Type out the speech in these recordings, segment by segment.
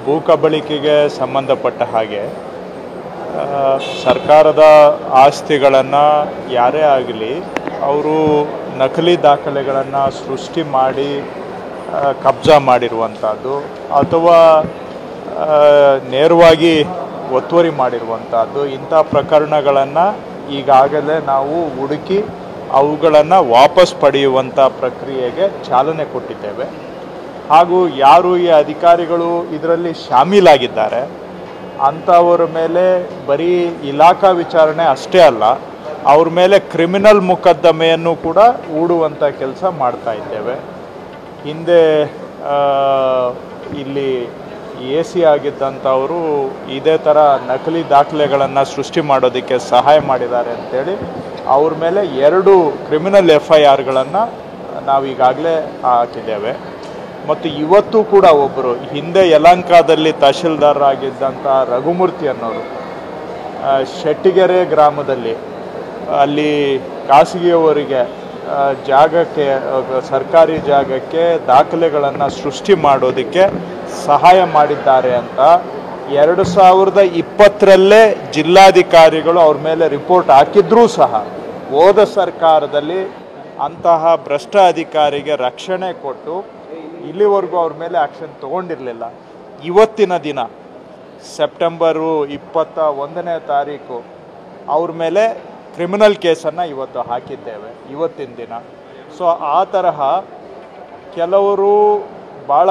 ಭೂ ಕಬಳಿಕೆಗೆ ಸಂಬಂಧಪಟ್ಟ ಹಾಗೆ ಆ, ಸರ್ಕಾರದ ಆಸ್ತಿಗಳನ್ನು ಯಾರೇ ಆಗಲಿ ಅವರು ನಕಲಿ ದಾಖಲೆಗಳನ್ನು ಸೃಷ್ಟಿ ಮಾಡಿ ಆ, ಕಬ್ಜಾ ಮಾಡಿರುವಂಥದ್ದು ಅಥವಾ ಆ, ನೇರವಾಗಿ ಒತ್ತುವರಿ ಮಾಡಿರುವಂಥದ್ದು ಇಂಥ ಪ್ರಕರಣಗಳನ್ನು ಈಗಾಗಲೇ ನಾವು ಹುಡುಕಿ ಅವುಗಳನ್ನು ವಾಪಸ್ ಪಡೆಯುವಂಥ ಪ್ರಕ್ರಿಯೆಗೆ ಚಾಲನೆ ಕೊಟ್ಟಿದ್ದೇವೆ ಹಾಗೂ ಯಾರು ಈ ಅಧಿಕಾರಿಗಳು ಇದರಲ್ಲಿ ಶಾಮೀಲಾಗಿದ್ದಾರೆ ಅಂಥವರ ಮೇಲೆ ಬರೀ ಇಲಾಖಾ ವಿಚಾರಣೆ ಅಷ್ಟೇ ಅಲ್ಲ ಅವ್ರ ಮೇಲೆ ಕ್ರಿಮಿನಲ್ ಮೊಕದ್ದಮೆಯನ್ನು ಕೂಡ ಹೂಡುವಂಥ ಕೆಲಸ ಮಾಡ್ತಾ ಇದ್ದೇವೆ ಹಿಂದೆ ಆ, ಇಲ್ಲಿ ಎ ಸಿ ಆಗಿದ್ದಂಥವರು ಇದೇ ಥರ ನಕಲಿ ದಾಖಲೆಗಳನ್ನು ಸೃಷ್ಟಿ ಮಾಡೋದಕ್ಕೆ ಸಹಾಯ ಮಾಡಿದ್ದಾರೆ ಅಂತೇಳಿ ಅವ್ರ ಮೇಲೆ ಎರಡು ಕ್ರಿಮಿನಲ್ ಎಫ್ ಐ ಆರ್ಗಳನ್ನು ನಾವು ಈಗಾಗಲೇ ಹಾಕಿದ್ದೇವೆ ಮತ್ತು ಇವತ್ತು ಕೂಡ ಒಬ್ಬರು ಹಿಂದೆ ಯಲಂಕಾದಲ್ಲಿ ತಹಶೀಲ್ದಾರ್ ಆಗಿದ್ದಂಥ ರಘುಮೂರ್ತಿ ಅನ್ನೋರು ಆ, ಶೆಟ್ಟಿಗೆರೆ ಗ್ರಾಮದಲ್ಲಿ ಅಲ್ಲಿ ಖಾಸಗಿಯವರಿಗೆ ಆ, ಜಾಗಕ್ಕೆ ಆ, ಸರ್ಕಾರಿ ಜಾಗಕ್ಕೆ ದಾಖಲೆಗಳನ್ನು ಸೃಷ್ಟಿ ಮಾಡೋದಕ್ಕೆ ಸಹಾಯ ಮಾಡಿದ್ದಾರೆ ಅಂತ ಎರಡು ಸಾವಿರದ ಇಪ್ಪತ್ತರಲ್ಲೇ ಜಿಲ್ಲಾಧಿಕಾರಿಗಳು ಅವ್ರ ಮೇಲೆ ರಿಪೋರ್ಟ್ ಹಾಕಿದ್ರೂ ಸಹ ಹೋದ ಸರ್ಕಾರದಲ್ಲಿ ಅಂತಹ ಭ್ರಷ್ಟ ಅಧಿಕಾರಿಗೆ ರಕ್ಷಣೆ ಕೊಟ್ಟು ಇಲ್ಲಿವರೆಗೂ ಅವ್ರ ಮೇಲೆ ಆಕ್ಷನ್ ತಗೊಂಡಿರಲಿಲ್ಲ ಇವತ್ತಿನ ದಿನ ಸೆಪ್ಟೆಂಬರು ಇಪ್ಪತ್ತ ಒಂದನೇ ತಾರೀಕು ಅವ್ರ ಮೇಲೆ ಕ್ರಿಮಿನಲ್ ಕೇಸನ್ನು ಇವತ್ತು ಹಾಕಿದ್ದೇವೆ ಇವತ್ತಿನ ದಿನ ಸೊ ಆ ತರಹ ಕೆಲವರು ಭಾಳ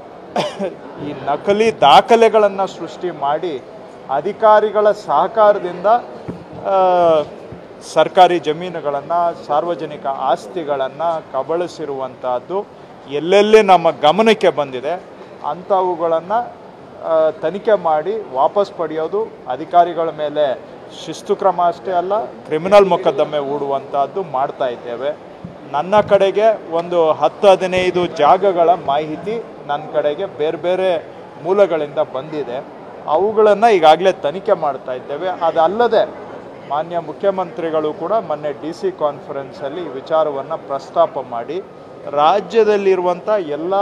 ಈ ನಕಲಿ ದಾಖಲೆಗಳನ್ನು ಸೃಷ್ಟಿ ಮಾಡಿ ಅಧಿಕಾರಿಗಳ ಸಹಕಾರದಿಂದ ಆ, ಸರ್ಕಾರಿ ಜಮೀನುಗಳನ್ನು ಸಾರ್ವಜನಿಕ ಆಸ್ತಿಗಳನ್ನು ಕಬಳಿಸಿರುವಂತಹದ್ದು ಎಲ್ಲೆಲ್ಲಿ ನಮ್ಮ ಗಮನಕ್ಕೆ ಬಂದಿದೆ ಅಂಥವುಗಳನ್ನು ತನಿಖೆ ಮಾಡಿ ವಾಪಸ್ ಪಡೆಯೋದು ಅಧಿಕಾರಿಗಳ ಮೇಲೆ ಶಿಸ್ತು ಕ್ರಮ ಅಷ್ಟೇ ಅಲ್ಲ ಕ್ರಿಮಿನಲ್ ಮೊಕದ್ದಮೆ ಹೂಡುವಂತಹದ್ದು ಮಾಡ್ತಾ ಇದ್ದೇವೆ ನನ್ನ ಕಡೆಗೆ ಒಂದು ಹತ್ತು ಹದಿನೈದು ಜಾಗಗಳ ಮಾಹಿತಿ ನನ್ನ ಕಡೆಗೆ ಬೇರೆ ಬೇರೆ ಮೂಲಗಳಿಂದ ಬಂದಿದೆ ಅವುಗಳನ್ನು ಈಗಾಗಲೇ ತನಿಖೆ ಮಾಡ್ತಾ ಇದ್ದೇವೆ ಅದಲ್ಲದೆ ಮಾನ್ಯ ಮುಖ್ಯಮಂತ್ರಿಗಳು ಕೂಡ ಮೊನ್ನೆ ಡಿ ಸಿ ಕಾನ್ಫರೆನ್ಸಲ್ಲಿ ಈ ವಿಚಾರವನ್ನು ಪ್ರಸ್ತಾಪ ಮಾಡಿ ರಾಜ್ಯದಲ್ಲಿರುವಂಥ ಎಲ್ಲ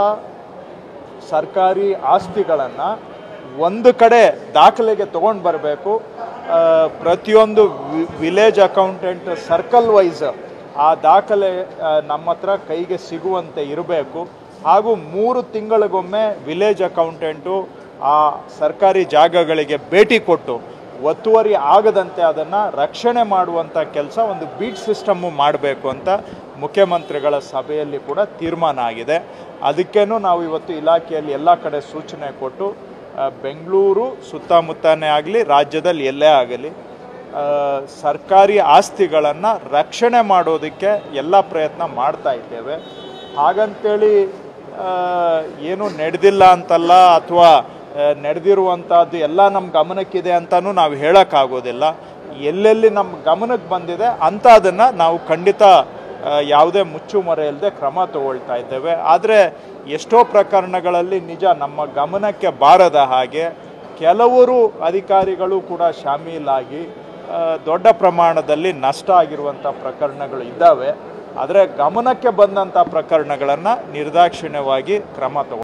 ಸರ್ಕಾರಿ ಆಸ್ತಿಗಳನ್ನು ಒಂದು ಕಡೆ ದಾಖಲೆಗೆ ತೊಗೊಂಡು ಬರಬೇಕು ಪ್ರತಿಯೊಂದು ವಿ- ವಿಲೇಜ್ ಅಕೌಂಟೆಂಟ್ ಸರ್ಕಲ್ ವೈಸ್ ಆ ದಾಖಲೆ ಆ, ನಮ್ಮ ಹತ್ರ ಕೈಗೆ ಸಿಗುವಂತೆ ಇರಬೇಕು ಹಾಗೂ ಮೂರು ತಿಂಗಳಿಗೊಮ್ಮೆ ವಿಲೇಜ್ ಅಕೌಂಟೆಂಟು ಆ ಸರ್ಕಾರಿ ಜಾಗಗಳಿಗೆ ಭೇಟಿ ಕೊಟ್ಟು ಒತ್ತುವರಿ ಆಗದಂತೆ ಅದನ್ನು ರಕ್ಷಣೆ ಮಾಡುವಂಥ ಕೆಲಸ ಒಂದು ಬೀಟ್ ಸಿಸ್ಟಮ್ಮು ಮಾಡಬೇಕು ಅಂತ ಮುಖ್ಯಮಂತ್ರಿಗಳ ಸಭೆಯಲ್ಲಿ ಕೂಡ ತೀರ್ಮಾನ ಆಗಿದೆ ಅದಕ್ಕೇನು ನಾವು ಇವತ್ತು ಇಲಾಖೆಯಲ್ಲಿ ಎಲ್ಲ ಕಡೆ ಸೂಚನೆ ಕೊಟ್ಟು ಆ, ಬೆಂಗಳೂರು ಸುತ್ತಮುತ್ತನೇ ಆಗಲಿ ರಾಜ್ಯದಲ್ಲಿ ಎಲ್ಲೇ ಆಗಲಿ ಆ, ಸರ್ಕಾರಿ ಆಸ್ತಿಗಳನ್ನು ರಕ್ಷಣೆ ಮಾಡೋದಕ್ಕೆ ಎಲ್ಲ ಪ್ರಯತ್ನ ಮಾಡ್ತಾ ಇದ್ದೇವೆ ಹಾಗಂತೇಳಿ ಆ, ಏನು ನಡೆದಿಲ್ಲ ಅಂತಲ್ಲ ಅಥವಾ ನಡೆದಿರುವಂಥದ್ದು ಎಲ್ಲ ನಮ್ಮ ಗಮನಕ್ಕಿದೆ ಅಂತಲೂ ನಾವು ಹೇಳೋಕ್ಕಾಗೋದಿಲ್ಲ ಎಲ್ಲೆಲ್ಲಿ ನಮ್ಮ ಗಮನಕ್ಕೆ ಬಂದಿದೆ ಅಂಥದನ್ನು ನಾವು ಖಂಡಿತ ಆ, ಯಾವುದೇ ಮುಚ್ಚುಮರೆ ಇಲ್ಲದೆ ಕ್ರಮ ತಗೊಳ್ತಾ ಇದ್ದೇವೆ ಆದರೆ ಎಷ್ಟೋ ಪ್ರಕರಣಗಳಲ್ಲಿ ನಿಜ ನಮ್ಮ ಗಮನಕ್ಕೆ ಬಾರದ ಹಾಗೆ ಕೆಲವರು ಅಧಿಕಾರಿಗಳು ಕೂಡ ಶಾಮೀಲಾಗಿ ಆ, ದೊಡ್ಡ ಪ್ರಮಾಣದಲ್ಲಿ ನಷ್ಟ ಆಗಿರುವಂಥ ಪ್ರಕರಣಗಳು ಇದ್ದಾವೆ ಆದರೆ ಗಮನಕ್ಕೆ ಬಂದಂಥ ಪ್ರಕರಣಗಳನ್ನು ನಿರ್ದಾಕ್ಷಿಣ್ಯವಾಗಿ ಕ್ರಮ ತಗೊಳ್ತಾ